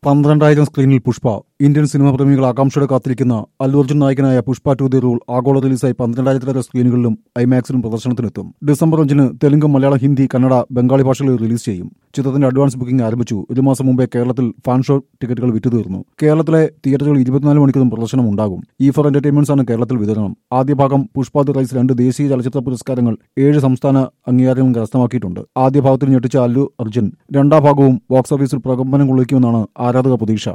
പന്ത്രണ്ടായിരം സ്ക്രീനിൽ Pushpa Indian cinema പ്രേമികൾ ആകാംക്ഷയോടെ കാത്തിരിക്കുന്ന അല്ലു അർജുൻ നായകനായ പുഷ്പ ടു ദി റൂൾ ആഗോള റിലീസായി പന്ത്രണ്ടായിരത്തിലേറെ സ്ക്രീനുകളിലും ഐമാക്സിലും പ്രദർശനത്തിനെത്തും ഡിസംബർ അഞ്ചിന് തെലുങ്ക് മലയാളം ഹിന്ദി കന്നഡ ബംഗാളി ഭാഷകളിൽ റിലീസ് ചെയ്യും ചിത്രത്തിന്റെ അഡ്വാൻസ് ബുക്കിംഗ് ആരംഭിച്ചു ഒരു മാസം മുമ്പേ കേരളത്തിൽ ഫാൻ ഷോ ടിക്കറ്റുകൾ വിറ്റുതീർന്നു കേരളത്തിലെ തിയേറ്ററുകൾ ഇരുപത്തിനാല് മണിക്കൂറും പ്രദർശനം ഉണ്ടാകും ഈ ഫോർ എന്റർടൈൻമെന്റ്സ് ആണ് കേരളത്തിൽ വിതരണം ആദ്യ ഭാഗം പുഷ്പ ദി റൈസ് രണ്ട് ദേശീയ ചലച്ചിത്ര പുരസ്കാരങ്ങൾ ഏഴ് സംസ്ഥാന അംഗീകാരങ്ങളും കരസ്ഥമാക്കിയിട്ടുണ്ട് ആദ്യ ഭാഗത്തിൽ ഞെട്ടിച്ച അല്ലു അർജുൻ രണ്ടാം ഭാഗവും ബോക്സ് ഓഫീസിൽ പ്രകമ്പനം കൊള്ളിക്കുമെന്നാണ് ആരാധക പ്രതീക്ഷ